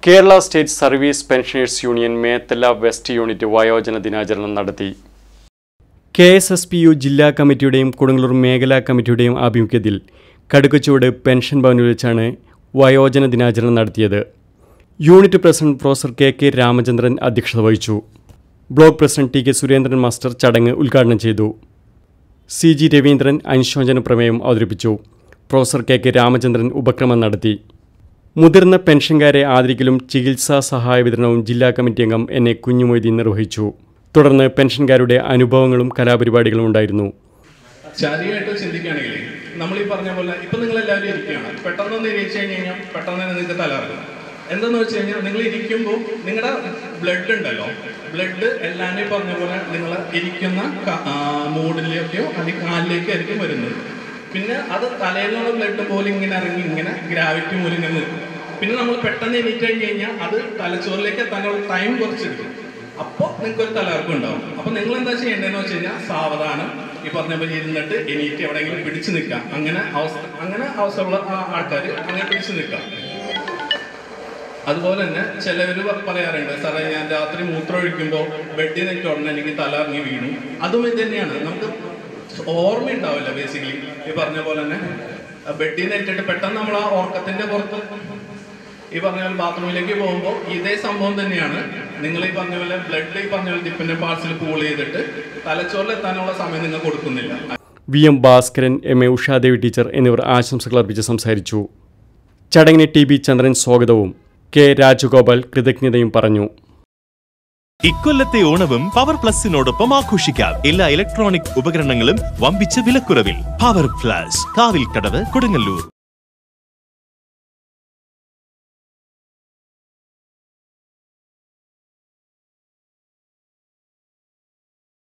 Kerala state service pensioners union Methala west unit വയോജന ദിനാചരണം നടത്തി K S S P U ജില്ലാ കമ്മിറ്റിയുടെയും കൊടുങ്ങല്ലൂർ മേഖലാ കമ്മിറ്റിയുടെയും ആഭിമുഖ്യത്തിൽ കടുക്കച്ചോട് പെൻഷൻ ഭവനിൽ വെച്ചാണ് വയോജന ദിനാചരണം നടത്തിയത് unit president professor K K Ramachandran അധ്യക്ഷത വഹിച്ചു block president T K Surendran master ചടങ്ങ് ഉദ്ഘാടനം ചെയ്തു സി ജി രവീന്ദ്രൻ അനുശോചന പ്രമേയം അവതരിപ്പിച്ചു പ്രൊഫസർ കെ കെ രാമചന്ദ്രൻ ഉപക്രമം നടത്തി മുതിർന്ന പെൻഷൻകാരെ ആദരിക്കലും ചികിത്സാ സഹായ വിതരണവും ജില്ലാ കമ്മിറ്റി അംഗം എൻ എ കുഞ്ഞുമൊയ്തീൻ നിർവഹിച്ചു തുടർന്ന് പെൻഷൻകാരുടെ അനുഭവങ്ങളും കലാപരിപാടികളും ഉണ്ടായിരുന്നു ശാരീരികമായിട്ട് ചിന്തിക്കുകയാണെങ്കിൽ നമ്മൾ ഈ പറഞ്ഞ പോലെ ഇപ്പൊ നിങ്ങൾ എല്ലാവരും ഇരിക്കുകയാണ് പെട്ടെന്ന് ഒന്ന് ഇരിച്ചു കഴിഞ്ഞ് കഴിഞ്ഞാൽ പെട്ടെന്ന് തന്നെ നിങ്ങൾക്ക് തലകറങ്ങും എന്താന്ന് വെച്ച് കഴിഞ്ഞാൽ നിങ്ങൾ ഇരിക്കുമ്പോൾ നിങ്ങളുടെ ബ്ലഡ് ഉണ്ടല്ലോ ബ്ലഡ് എല്ലാവരും ഈ പറഞ്ഞ പോലെ നിങ്ങൾ ഇരിക്കുന്ന ക- ആ, മൂഡിലേക്കോ അല്ലെങ്കിൽ കാലിലേക്കോ ആയിരിക്കും വരുന്നത് പിന്നെ അത് തലയിലുള്ള ബ്ലഡ് പോലെ ഇങ്ങനെ ഇറങ്ങി ഇങ്ങനെ ഗ്രാവിറ്റി മൂലം ഇങ്ങനെ നിൽക്കും പിന്നെ നമ്മൾ പെട്ടെന്ന് എണീറ്റ് കഴിഞ്ഞ് കഴിഞ്ഞാൽ അത് തലച്ചോറിലേക്ക് എത്താനുള്ള ടൈം കുറച്ചെടുക്കും അപ്പോൾ നിങ്ങൾക്ക് ഒരു തലകർക്കം ഉണ്ടാവും അപ്പൊ നിങ്ങൾ എന്താ ചെയ്യേണ്ടതെന്ന് വെച്ച് കഴിഞ്ഞാൽ സാവധാനം ഈ പറഞ്ഞ പോലെ ഇരുന്നിട്ട് എണീറ്റ് എവിടെയെങ്കിലും പിടിച്ചു നിൽക്കാം അങ്ങനെ അവസ്ഥ അങ്ങനെ അവസ്ഥയുള്ള ആൾക്കാർ അങ്ങനെ പിടിച്ചു നിൽക്കാം അതുപോലെ തന്നെ ചിലവർ പറയാറുണ്ട് സാറേ ഞാൻ രാത്രി മൂത്രം ഒഴിക്കുമ്പോൾ ബെഡിൽ നിന്നിട്ട് ഉടനെ എനിക്ക് തല ഇറങ്ങി വീണു അതും ഇത് തന്നെയാണ് നമുക്ക് ഓർമ്മ ഉണ്ടാവില്ല ബേസിക്കലി ഈ പറഞ്ഞ പോലെ തന്നെ ബെഡിൽ നിന്ന് ഇട്ടിട്ട് പെട്ടെന്ന് നമ്മൾ ആ ഓർക്കത്തിന്റെ പുറത്ത് ഈ പറഞ്ഞ പോലെ ബാത്റൂമിലേക്ക് പോകുമ്പോൾ ഇതേ സംഭവം തന്നെയാണ് നിങ്ങൾ ഈ പറഞ്ഞ പോലെ ബ്ലഡ് ഈ പറഞ്ഞ പോലെ ഡിപ്പൻഡന്റ് പാർട്സിൽ കൂൾ ചെയ്തിട്ട് തലച്ചോറിൽ എത്താനുള്ള സമയം നിങ്ങൾ കൊടുക്കുന്നില്ല V M Bhaskaran M A Ushadevi teacher എന്നിവർ ആശംസകൾ അർപ്പിച്ച് സംസാരിച്ചു ചടങ്ങിന് ടി ബി ചന്ദ്രൻ സ്വാഗതവും കെ രാജഗോപാൽ കൃതജ്ഞതയും പറഞ്ഞു ഇക്കൊല്ലത്തെ ഓണവും പവർ പ്ലസിനോടൊപ്പം ആഘോഷിക്കാം എല്ലാ ഇലക്ട്രോണിക് ഉപകരണങ്ങളും വമ്പിച്ച വിലക്കുറവിൽ പവർ പ്ലസ് കാവിൽ കടവ് കൊടുങ്ങല്ലൂർ